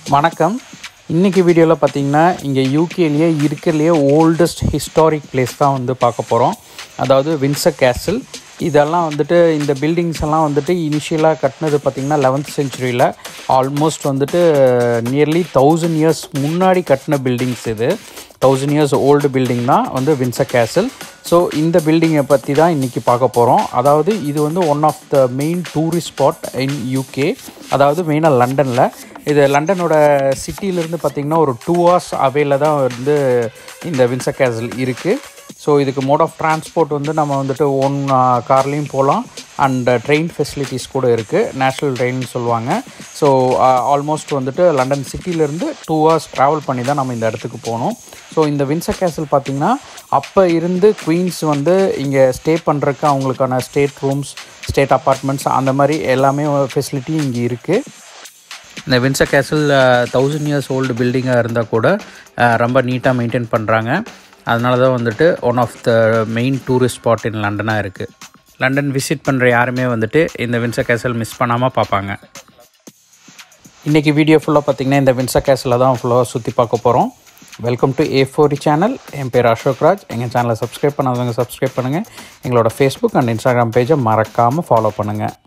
வணக்கம் இன்றைக்கி வீடியோவில் பார்த்தீங்கன்னா இங்கே யூகேலேயே இருக்கிறதுலையே ஓல்டஸ்ட் ஹிஸ்டாரிக் பிளேஸ் தான் வந்து பார்க்க போகிறோம் அதாவது வின்சர் கேசல் இதெல்லாம் வந்துட்டு இந்த பில்டிங்ஸ் எல்லாம் வந்துட்டு இனிஷியலாக கட்டினது பார்த்திங்கன்னா லெவன்த் செஞ்சுரியில் ஆல்மோஸ்ட் வந்துட்டு நியர்லி தௌசண்ட் இயர்ஸ் முன்னாடி கட்டின பில்டிங்ஸ் இது தௌசண்ட் இயர்ஸ் ஓல்டு பில்டிங் தான் வந்து வின்சர் கேசல் ஸோ இந்த பில்டிங்கை பற்றி தான் இன்றைக்கி பார்க்க போகிறோம் அதாவது இது வந்து one of the main tourist spot in UK அதாவது மெயினாக லண்டனில் இது லண்டனோட சிட்டியிலேருந்து பார்த்திங்கன்னா ஒரு டூ ஹவர்ஸ் அவேல தான் வந்து இந்த வின்சர் கேசல் இருக்குது ஸோ இதுக்கு மோட் ஆஃப் டிரான்ஸ்போர்ட் வந்து நம்ம வந்துட்டு ஓன் கார்லேயும் போகலாம் அண்ட் ட்ரெயின் ஃபெசிலிட்டிஸ் கூட இருக்குது நேஷ்னல் ட்ரெயின்னு சொல்லுவாங்க ஸோ ஆல்மோஸ்ட் வந்துட்டு லண்டன் சிட்டிலேருந்து டூ ஹவர்ஸ் ட்ராவல் பண்ணி தான் நம்ம இந்த இடத்துக்கு போகணும் ஸோ இந்த வின்சர் கேசல் பார்த்திங்கன்னா அப்போ இருந்து குவீன்ஸ் வந்து இங்கே ஸ்டே பண்ணுறதுக்கு அவங்களுக்கான ஸ்டேட் ரூம்ஸ் ஸ்டேட் அப்பார்ட்மெண்ட்ஸ் அந்த மாதிரி எல்லாமே ஃபெசிலிட்டியும் இங்கே இருக்குது இந்த Windsor castle thousand years old பில்டிங்காக இருந்தால் கூட அஹ், ரொம்ப நீட்டாக மெயின்டைன் பண்ணுறாங்க அதனால தான் வந்துட்டு one of the main tourist spot in லண்டனாக இருக்குது லண்டன் விசிட் பண்ணுற யாருமே வந்துட்டு இந்த வின்சர் கேசல் மிஸ் பண்ணாமல் பார்ப்பாங்க இன்றைக்கி வீடியோ ஃபுல்லாக பார்த்தீங்கன்னா இந்த வின்சர் கேசலில் தான் ஃபுல்லாக சுற்றி பார்க்க போகிறோம் வெல்கம் டு ஏ ஃபோரி சேனல் என் பேர் அசோக் ராஜ் எங்கள் சேனலை சப்ஸ்கிரைப் பண்ணாதவங்க சப்ஸ்கிரைப் பண்ணுங்கள் எங்களோட ஃபேஸ்புக் அண்ட் இன்ஸ்டாகிராம் பேஜை மறக்காமல் ஃபாலோ பண்ணுங்கள்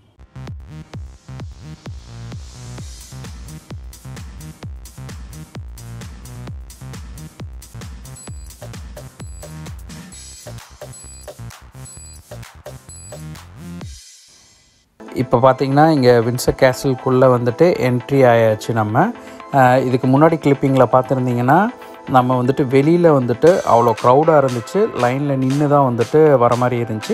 இப்போ பார்த்தீங்கன்னா இங்கே வின்சர் கேசல்குள்ளே வந்துட்டு என்ட்ரி ஆயாச்சு நம்ம அஹ் இதுக்கு முன்னாடி கிளிப்பிங்கில் பார்த்துருந்தீங்கன்னா நம்ம வந்துட்டு வெளியில் வந்துட்டு அவ்வளோ க்ரௌடாக இருந்துச்சு லைனில் நின்று தான் வந்துட்டு வர மாதிரி இருந்துச்சு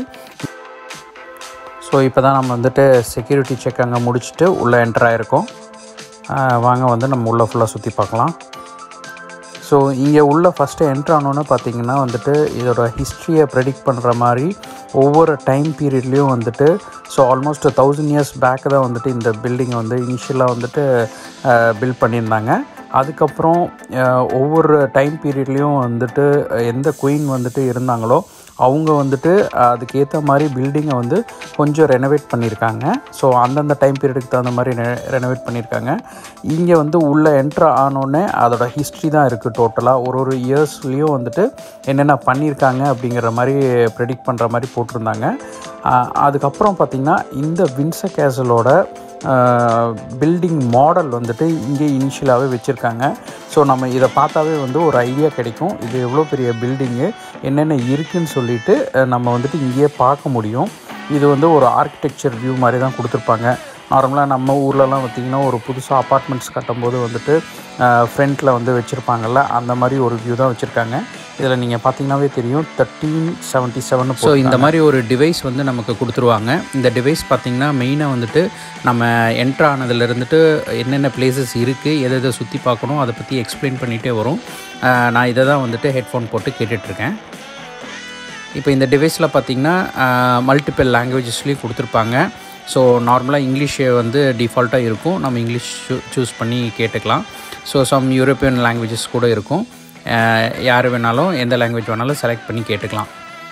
ஸோ இப்போ தான் நம்ம வந்துட்டு செக்யூரிட்டி செக் அங்கே முடிச்சுட்டு உள்ளே என்டர் ஆகிருக்கோம் அஹ் வாங்க வந்து நம்ம உள்ளே ஃபுல்லாக சுற்றி பார்க்கலாம் ஸோ இங்கே உள்ள ஃபஸ்ட்டு என்ட்ரு ஆனோன்னு பார்த்தீங்கன்னா வந்துட்டு இதோட ஹிஸ்ட்ரியை ப்ரெடிக்ட் பண்ணுற மாதிரி ஒவ்வொரு டைம் பீரியட்லேயும் வந்துட்டு so almost thousand years back தான் வந்துட்டு இந்த பில்டிங்கை வந்து இனிஷியலாக வந்துட்டு பில்ட் பண்ணியிருந்தாங்க அதுக்கப்புறம் அஹ், ஒவ்வொரு டைம் பீரியட்லேயும் வந்துட்டு அஹ், எந்த குயின் வந்துட்டு இருந்தாங்களோ அவங்க வந்துட்டு அஹ், அதுக்கேற்ற மாதிரி பில்டிங்கை வந்து கொஞ்சம் ரெனோவேட் பண்ணியிருக்காங்க ஸோ அந்தந்த டைம் பீரியடுக்கு தகுந்த மாதிரி ரெனோவேட் பண்ணியிருக்காங்க இங்கே வந்து உள்ளே என்ட்ரு ஆனோடனே அதோட ஹிஸ்ட்ரி தான் இருக்குது டோட்டலாக ஒரு ஒரு இயர்ஸ்லேயும் வந்துட்டு என்னென்ன பண்ணியிருக்காங்க அப்படிங்கிற மாதிரி ப்ரெடிக்ட் பண்ணுற மாதிரி போட்டிருந்தாங்க அஹ், அதுக்கப்புறம் பார்த்திங்கன்னா இந்த வின்சர் கேசலோட பில்டிங் மாடல் வந்துட்டு இங்கே இனிஷியலாகவே வச்சுருக்காங்க ஸோ நம்ம இதை பார்த்தாவே வந்து ஒரு ஐடியா கிடைக்கும் இது எவ்வளோ பெரிய பில்டிங்கு என்னென்ன இருக்குன்னு சொல்லிட்டு அஹ், நம்ம வந்துட்டு இங்கேயே பார்க்க முடியும் இது வந்து ஒரு ஆர்கிடெக்சர் வியூ மாதிரி தான் கொடுத்துருப்பாங்க நார்மலாக நம்ம ஊர்லலாம் பார்த்திங்கன்னா ஒரு புதுசாக அப்பார்ட்மெண்ட்ஸ் கட்டும்போது வந்துட்டு ஃப்ரண்ட்டில் வந்து வச்சுருப்பாங்கல்ல அந்த மாதிரி ஒரு வியூ தான் வச்சுருக்காங்க இதில் நீங்கள் பார்த்தீங்கன்னாவே தெரியும் தேர்ட்டீன் செவன்ட்டி செவன் ஸோ இந்த மாதிரி ஒரு டிவைஸ் வந்து நமக்கு கொடுத்துருவாங்க இந்த டிவைஸ் பார்த்திங்கன்னா மெயினாக வந்துட்டு நம்ம என்ட்ரு ஆனதுல இருந்துட்டு என்னென்ன பிளேசஸ் இருக்குது எதை எதை சுற்றி பார்க்கணும் அதை பற்றி எக்ஸ்பிளைன் பண்ணிகிட்டே வரும் அஹ் நான் இதை தான் வந்துட்டு ஹெட்ஃபோன் போட்டு கேட்டுட்ருக்கேன் இப்போ இந்த டிவைஸில் பார்த்தீங்கன்னா மல்டிபிள் லாங்குவேஜஸ்லேயும் கொடுத்துருப்பாங்க ஸோ நார்மலாக இங்கிலீஷ் வந்து டிஃபால்ட்டாக இருக்கும் நம்ம இங்கிலீஷ் சூஸ் பண்ணி கேட்டுக்கலாம் ஸோ சம் யூரோப்பியன் லாங்குவேஜஸ் கூட இருக்கும் அஹ் யார் வேணாலும் எந்த லாங்குவேஜ் வேணாலும் செலக்ட் பண்ணி கேட்டுக்கலாம்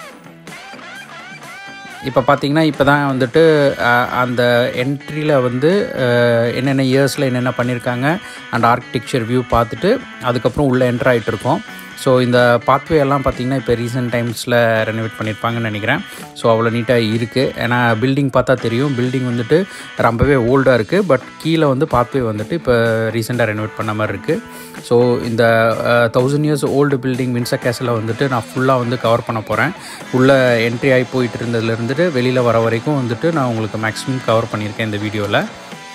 இப்போ பார்த்தீங்கன்னா இப்போ தான் வந்துட்டு அஹ், அந்த என்ட்ரியில் வந்து அஹ், என்னென்ன இயர்ஸில் என்னென்ன பண்ணியிருக்காங்க அண்ட் ஆர்கிடெக்சர் வியூ பார்த்துட்டு அதுக்கப்புறம் உள்ளே என்டர் ஆகிட்டு இருக்கோம் ஸோ இந்த பாத்வே எல்லாம் பார்த்திங்கன்னா இப்போ ரீசெண்ட் டைம்ஸில் ரெனோவேட் பண்ணியிருப்பாங்கன்னு நினைக்கிறேன் ஸோ அவ்வளோ நீட்டாக இருக்குது ஏன்னா பில்டிங் பார்த்தா தெரியும் பில்டிங் வந்துட்டு ரொம்பவே ஓல்டாக இருக்குது பட் கீழே வந்து பாத்வே வந்துட்டு இப்போ ரீசெண்டாக ரெனோவேட் பண்ண மாதிரி இருக்குது ஸோ இந்த thousand years old building Windsor castle வந்துட்டு நான் ஃபுல்லாக வந்து கவர் பண்ண போகிறேன் உள்ளே என்ட்ரி ஆகி போயிட்டு இருந்ததுல இருந்துட்டு வெளியில் வர வரைக்கும் வந்துட்டு நான் உங்களுக்கு மேக்ஸிமம் கவர் பண்ணியிருக்கேன் இந்த வீடியோவில்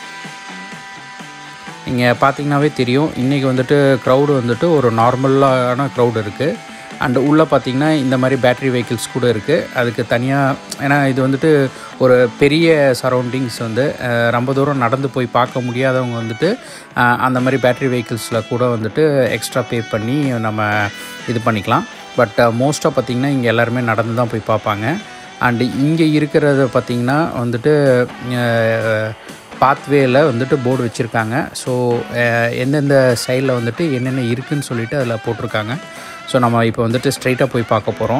இங்கே பார்த்தீங்கன்னாவே தெரியும் இன்றைக்கி வந்துட்டு க்ரௌடு வந்துட்டு ஒரு நார்மலான க்ரௌடு இருக்குது அண்ட் உள்ளே பார்த்தீங்கன்னா இந்த மாதிரி பேட்ரி வெஹிக்கிள்ஸ் கூட இருக்குது அதுக்கு தனியாக ஏன்னா இது வந்துட்டு ஒரு பெரிய சரௌண்டிங்ஸ் வந்து அஹ், ரொம்ப தூரம் நடந்து போய் பார்க்க முடியாதவங்க வந்துட்டு அஹ், அந்த மாதிரி பேட்ரி வெஹிக்கிள்ஸில் கூட வந்துட்டு எக்ஸ்ட்ரா பே பண்ணி நம்ம இது பண்ணிக்கலாம் பட் மோஸ்ட்டாக பார்த்திங்கன்னா இங்கே எல்லாருமே நடந்து தான் போய் பார்ப்பாங்க அண்டு இங்கே இருக்கிறத பார்த்திங்கன்னா வந்துட்டு அஹ், பாத்வேயில் வந்துட்டு போர்டு வச்சுருக்காங்க ஸோ எந்தெந்த சைடில் வந்துட்டு என்னென்ன இருக்குதுன்னு சொல்லிட்டு அதில் போட்டிருக்காங்க ஸோ நம்ம இப்போ வந்துட்டு ஸ்ட்ரைட்டாக போய் பார்க்க போகிறோம்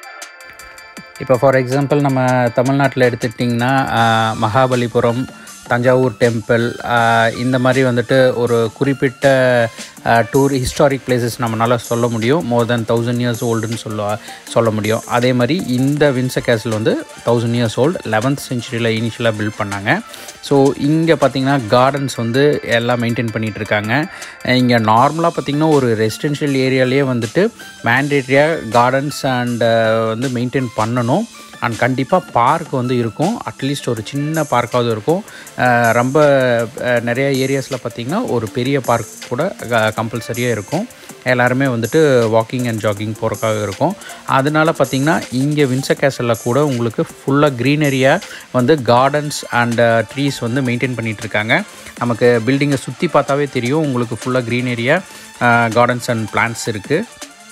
இப்போ ஃபார் எக்ஸாம்பிள் நம்ம தமிழ்நாட்டில் எடுத்துக்கிட்டிங்கன்னா அஹ், மகாபலிபுரம் தஞ்சாவூர் டெம்பிள் இந்த மாதிரி வந்துட்டு ஒரு குறிப்பிட்ட டூர் ஹிஸ்டாரிக் பிளேசஸ் நம்மளால் சொல்ல முடியும் மோர் தென் தௌசண்ட் இயர்ஸ் ஓல்டுன்னு சொல்ல சொல்ல முடியும் அதே மாதிரி இந்த வின்சர் கேசல் வந்து தௌசண்ட் இயர்ஸ் ஓல்டு லெவன்த் செஞ்சுரியில் இனிஷியலாக பில்ட் பண்ணாங்க ஸோ இங்கே பார்த்தீங்கன்னா கார்டன்ஸ் வந்து எல்லாம் மெயின்டைன் பண்ணிகிட்டு இருக்காங்க இங்கே நார்மலாக பார்த்திங்கன்னா ஒரு ரெசிடென்ஷியல் ஏரியாலேயே வந்துட்டு மேண்டேட்ரியாக கார்டன்ஸ் அண்ட் வந்து மெயின்டைன் பண்ணணும் அண்ட் கண்டிப்பாக பார்க் வந்து இருக்கும் அட்லீஸ்ட் ஒரு சின்ன பார்க்காவது இருக்கும் அஹ் ரொம்ப அஹ் நிறைய ஏரியாஸில் பார்த்திங்கன்னா ஒரு பெரிய பார்க் கூட கம்பல்சரியாக இருக்கும் எல்லாருமே வந்துட்டு வாக்கிங் அண்ட் ஜாகிங் போகிறக்காக இருக்கும் அதனால பார்த்திங்கன்னா இங்கே வின்சர் கேசலில் கூட உங்களுக்கு ஃபுல்லாக க்ரீனரியாக வந்து கார்டன்ஸ் அண்ட் ட்ரீஸ் வந்து மெயின்டைன் பண்ணிகிட்டு இருக்காங்க நமக்கு பில்டிங்கை சுற்றி பார்த்தாவே தெரியும் உங்களுக்கு ஃபுல்லாக க்ரீனரியாக கார்டன்ஸ் அண்ட் பிளான்ட்ஸ் இருக்குது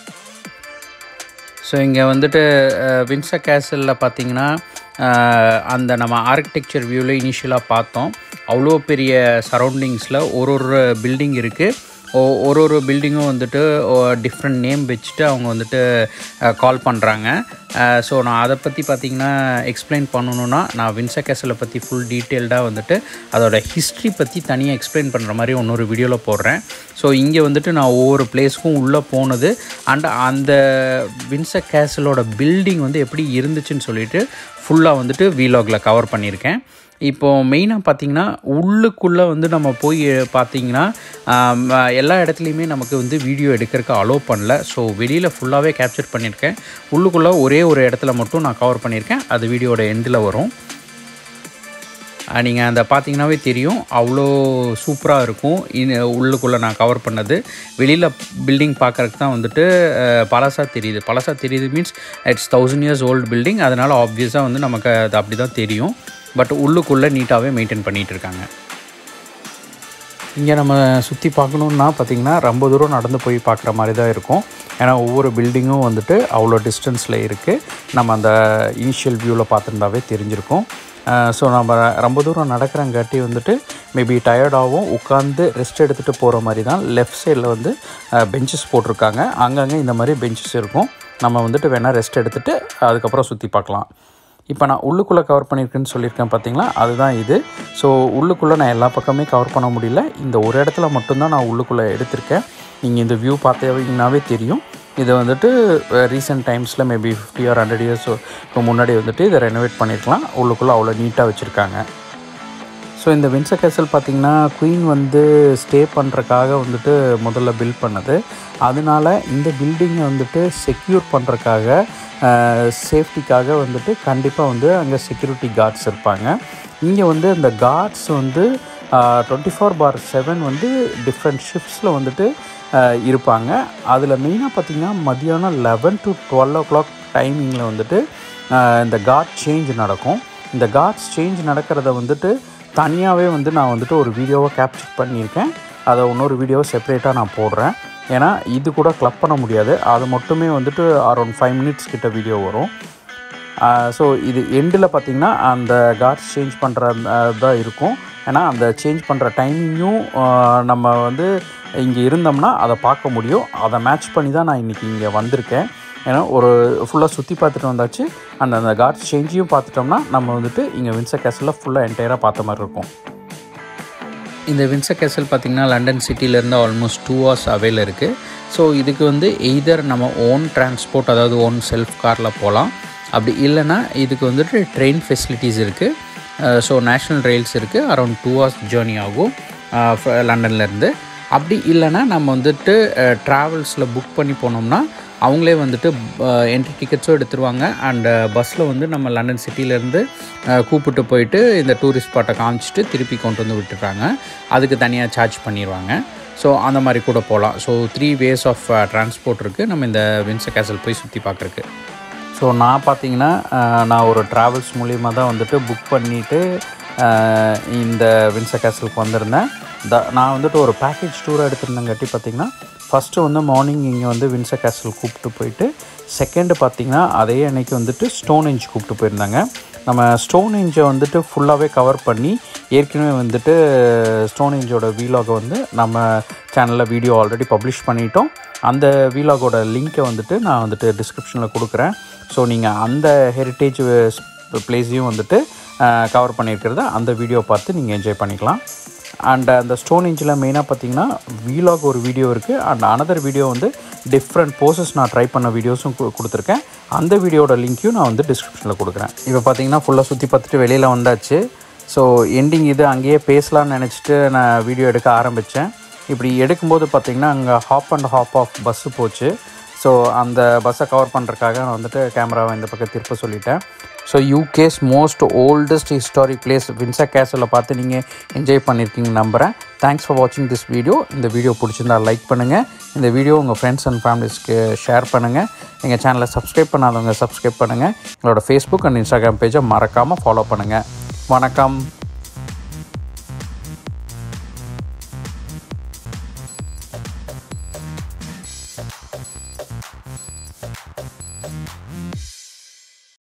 ஸோ இங்கே வந்துட்டு வின்சர் கேசலில் பார்த்தீங்கன்னா அஹ், அந்த நம்ம ஆர்கிடெக்சர் வியூவில் இனிஷியலாக பார்த்தோம் அவ்வளோ பெரிய சரௌண்டிங்ஸில் ஒரு ஒரு பில்டிங் இருக்குது ஒரு ஒரு பில்டிங்கும் வந்துட்டு டிஃப்ரெண்ட் நேம் வச்சுட்டு அவங்க வந்துட்டு கால் பண்ணுறாங்க ஸோ நான் அதை பற்றி பார்த்தீங்கன்னா எக்ஸ்பிளைன் பண்ணணுன்னா நான் வின்சர் கேசலை பற்றி ஃபுல் டீட்டெயில்டாக வந்துட்டு அதோட ஹிஸ்ட்ரி பற்றி தனியாக எக்ஸ்பிளைன் பண்ணுற மாதிரி இன்னொரு வீடியோவில் போடுறேன் ஸோ இங்கே வந்துட்டு நான் ஒவ்வொரு பிளேஸ்க்கும் உள்ளே போனது அண்ட் அந்த வின்சர் கேசலோட பில்டிங் வந்து எப்படி இருந்துச்சுன்னு சொல்லிட்டு ஃபுல்லாக வந்துட்டு வீலாகில் கவர் பண்ணியிருக்கேன் இப்போது மெயினாக பார்த்தீங்கன்னா உள்ளுக்குள்ளே வந்து நம்ம போய் பார்த்தீங்கன்னா ஆம், எல்லா இடத்துலையுமே நமக்கு வந்து வீடியோ எடுக்கிறதுக்கு அலோவ் பண்ணல ஸோ வெளியில் ஃபுல்லாகவே கேப்சர் பண்ணியிருக்கேன் உள்ளுக்குள்ளே ஒரே ஒரு இடத்துல மட்டும் நான் கவர் பண்ணியிருக்கேன் அது வீடியோட எண்டில் வரும் நீங்கள் அந்த பார்த்தீங்கன்னாவே தெரியும் அவ்வளோ சூப்பராக இருக்கும் இன் உள்ளுக்குள்ளே நான் கவர் பண்ணது வெளியில் பில்டிங் பார்க்குறதுக்கு தான் வந்துட்டு அஹ், பழசா தெரியுது பழசா தெரியுது means it's thousand years old building அதனால் ஆப்வியஸாக வந்து நமக்கு அது அப்படி தான் தெரியும் பட் உள்ளுக்குள்ளே நீட்டாகவே மெயின்டைன் பண்ணிகிட்டு இருக்காங்க இங்கே நம்ம சுற்றி பார்க்கணுன்னா பார்த்திங்கன்னா ரொம்ப தூரம் நடந்து போய் பார்க்குற மாதிரி தான் இருக்கும் ஏன்னா ஒவ்வொரு பில்டிங்கும் வந்துட்டு அவ்வளோ டிஸ்டன்ஸில் இருக்குது நம்ம அந்த இனிஷியல் வியூவில் பார்த்துருந்தாவே தெரிஞ்சிருக்கும் ஸோ நம்ம ரொம்ப தூரம் நடக்கிறங்காட்டி வந்துட்டு மேபி டயர்டாகவும் உட்காந்து ரெஸ்ட் எடுத்துகிட்டு போகிற மாதிரி தான் லெஃப்ட் சைடில் வந்து பெஞ்சஸ் போட்டிருக்காங்க அங்கங்கே இந்த மாதிரி பெஞ்சஸ் இருக்கும் நம்ம வந்துட்டு வேணால் ரெஸ்ட் எடுத்துகிட்டு அதுக்கப்புறம் சுற்றி பார்க்கலாம் இப்போ நான் உள்ளுக்குள்ளே கவர் பண்ணியிருக்கேன்னு சொல்லியிருக்கேன் பார்த்தீங்களா அதுதான் இது ஸோ உள்ளுக்குள்ளே நான் எல்லா பக்கமே கவர் பண்ண முடியல இந்த ஒரு இடத்துல மட்டும்தான் நான் உள்ளுக்குள்ளே எடுத்திருக்கேன் நீங்கள் இந்த வியூ பார்த்தீங்கன்னாவே தெரியும் இது வந்துட்டு ரீசெண்ட் டைம்ஸில் maybe fifty or hundred years முன்னாடி வந்துட்டு இதை ரெனோவேட் பண்ணியிருக்கலாம் உள்ளுக்குள்ளே அவ்வளோ நீட்டாக வச்சுருக்காங்க ஸோ இந்த வின்சர் கேசல் பார்த்திங்கன்னா குயின் வந்து ஸ்டே பண்ணுறக்காக வந்துட்டு முதல்ல பில்ட் பண்ணது அதனால இந்த பில்டிங்கை வந்துட்டு செக்யூர் பண்ணுறக்காக சேஃப்டிக்காக வந்துட்டு கண்டிப்பாக வந்து அங்கே செக்யூரிட்டி கார்ட்ஸ் இருப்பாங்க இங்கே வந்து இந்த கார்ட்ஸ் வந்து டுவெண்ட்டி ஃபோர் பார் செவன் வந்து டிஃப்ரெண்ட் ஷிஃப்ட்ஸில் வந்துட்டு ஆஹ், இருப்பாங்க அதில் மெயினாக பார்த்திங்கன்னா மதியானம் eleven to twelve o'clock டைமிங்கில் வந்துட்டு ஆஹ், இந்த காட் சேஞ்ச் நடக்கும் இந்த காட்ஸ் சேஞ்ச் நடக்கிறத வந்துட்டு தனியாகவே வந்து நான் வந்துட்டு ஒரு வீடியோவை கேப்சர் பண்ணியிருக்கேன் அதை இன்னொரு வீடியோவை செப்பரேட்டாக நான் போடுறேன் ஏன்னா இது கூட கிளப் பண்ண முடியாது அது மட்டுமே வந்துட்டு அரௌண்ட் ஃபைவ் மினிட்ஸ் கிட்ட வீடியோ வரும் ஸோ இது எண்டில் பார்த்திங்கன்னா அந்த கார்ட்ஸ் சேஞ்ச் பண்ணுற தான் இருக்கும் ஏன்னா அந்த சேஞ்ச் பண்ணுற டைமிங்கும் நம்ம வந்து இங்கே இருந்தோம்னா அதை பார்க்க முடியும் அதை மேட்ச் பண்ணி தான் நான் இன்றைக்கி இங்கே வந்திருக்கேன் ஏன்னா ஒரு ஃபுல்லாக சுற்றி பார்த்துட்டு வந்தாச்சு அந்த அந்த கார்ட்ஸ் சேஞ்சையும் பார்த்துட்டோம்னா நம்ம வந்துட்டு இங்கே வின்சர் கேசலில் ஃபுல்லாக என்டையராக பார்த்த மாதிரி இருக்கும் இந்த வின்சர் கேசல் பார்த்திங்கன்னா லண்டன் சிட்டிலேருந்து ஆல்மோஸ்ட் டூ ஹவர்ஸ் அவையில் இருக்குது ஸோ இதுக்கு வந்து எய்தர் நம்ம ஓன் டிரான்ஸ்போர்ட் அதாவது ஓன் செல்ஃப் காரில் போகலாம் அப்படி இல்லைன்னா இதுக்கு வந்துட்டு ட்ரெயின் ஃபெசிலிட்டிஸ் இருக்குது ஸோ நேஷ்னல் ரயில்ஸ் இருக்குது அரௌண்ட் டூ ஹவர்ஸ் ஜேர்னி ஆகும் லண்டன்லேருந்து அப்படி இல்லைன்னா நம்ம வந்துட்டு ட்ராவல்ஸில் புக் பண்ணி போனோம்னா அவங்களே வந்துட்டு என்ட்ரி டிக்கெட்ஸும் எடுத்துருவாங்க அண்ட் பஸ்ஸில் வந்து நம்ம லண்டன் சிட்டிலேருந்து கூப்பிட்டு போயிட்டு இந்த டூரிஸ்ட் ஸ்பாட்டை காமிச்சிட்டு திருப்பி கொண்டு வந்து விட்டுறாங்க அதுக்கு தனியாக சார்ஜ் பண்ணிடுவாங்க ஸோ அந்த மாதிரி கூட போகலாம் so three ways of transport இருக்குது நம்ம இந்த வின்சர் கேசல் போய் சுற்றி பார்க்குறக்கு ஸோ நான் பார்த்தீங்கன்னா அஹ், நான் ஒரு ட்ராவல்ஸ் மூலியமாக தான் வந்துட்டு புக் பண்ணிவிட்டு இந்த வின்சர் கேசலுக்கு வந்திருந்தேன் த நான் வந்துட்டு ஒரு பேக்கேஜ் டூராக எடுத்திருந்தங்காட்டி பார்த்தீங்கன்னா ஃபஸ்ட்டு வந்து மார்னிங் இங்கே வந்து வின்சர் கேசல் கூப்பிட்டு போயிட்டு செகண்டு பார்த்தீங்கன்னா அதே அன்னைக்கு வந்துட்டு ஸ்டோன் இஞ்ச் கூப்பிட்டு போயிருந்தாங்க நம்ம ஸ்டோன் இஞ்சை வந்துட்டு ஃபுல்லாகவே கவர் பண்ணி ஏற்கனவே வந்துட்டு ஸ்டோன் இஞ்சோட வீலாகை வந்து நம்ம சேனலில் வீடியோ ஆல்ரெடி பப்ளிஷ் பண்ணிட்டோம் அந்த வீலாகோட லிங்க்கை வந்துட்டு நான் வந்துட்டு டிஸ்கிரிப்ஷனில் கொடுக்குறேன் ஸோ நீங்கள் அந்த ஹெரிட்டேஜ் பிளேஸையும் வந்துட்டு கவர் பண்ணியிருக்கிறத அந்த வீடியோ பார்த்து நீங்கள் என்ஜாய் பண்ணிக்கலாம் அண்ட் அந்த ஸ்டோன் இஞ்சில் மெயினாக பார்த்தீங்கன்னா வீலாக் ஒரு வீடியோ இருக்குது அண்ட் அனதர் வீடியோ வந்து டிஃப்ரெண்ட் போசஸ் நான் ட்ரை பண்ண வீடியோஸும் கு- கொடுத்துருக்கேன் அந்த வீடியோட லிங்க்கையும் நான் வந்து டிஸ்கிரிப்ஷனில் கொடுக்குறேன் இப்போ பார்த்தீங்கன்னா ஃபுல்லாக சுற்றி பார்த்துட்டு வெளியில் வந்தாச்சு ஸோ எண்டிங் இது அங்கேயே பேசலாம்னு நினச்சிட்டு நான் வீடியோ எடுக்க ஆரம்பித்தேன் இப்படி எடுக்கும்போது பார்த்தீங்கன்னா அங்கே half and half of bus போச்சு ஸோ அந்த பஸ்ஸை கவர் பண்ணுறதுக்காக நான் வந்துட்டு கேமராவை இந்த பக்கம் திருப்ப சொல்லிட்டேன் so UK's most oldest historic place Windsor கேசலில் பார்த்து நீங்கள் என்ஜாய் பண்ணியிருக்கீங்க நம்புகிறேன் தேங்க்ஸ் ஃபார் வாட்சிங் திஸ் வீடியோ இந்த வீடியோ பிடிச்சிருந்தா லைக் பண்ணுங்கள் இந்த வீடியோ உங்கள் ஃப்ரெண்ட்ஸ் அண்ட் ஃபேமிலிஸ்க்கு ஷேர் பண்ணுங்கள் எங்கள் சேனலை சப்ஸ்கிரைப் பண்ணாதவங்க சப்ஸ்கிரைப் பண்ணுங்கள் எங்களோட ஃபேஸ்புக் அண்ட் இன்ஸ்டாகிராம் பேஜை மறக்காமல் ஃபாலோ பண்ணுங்கள் வணக்கம்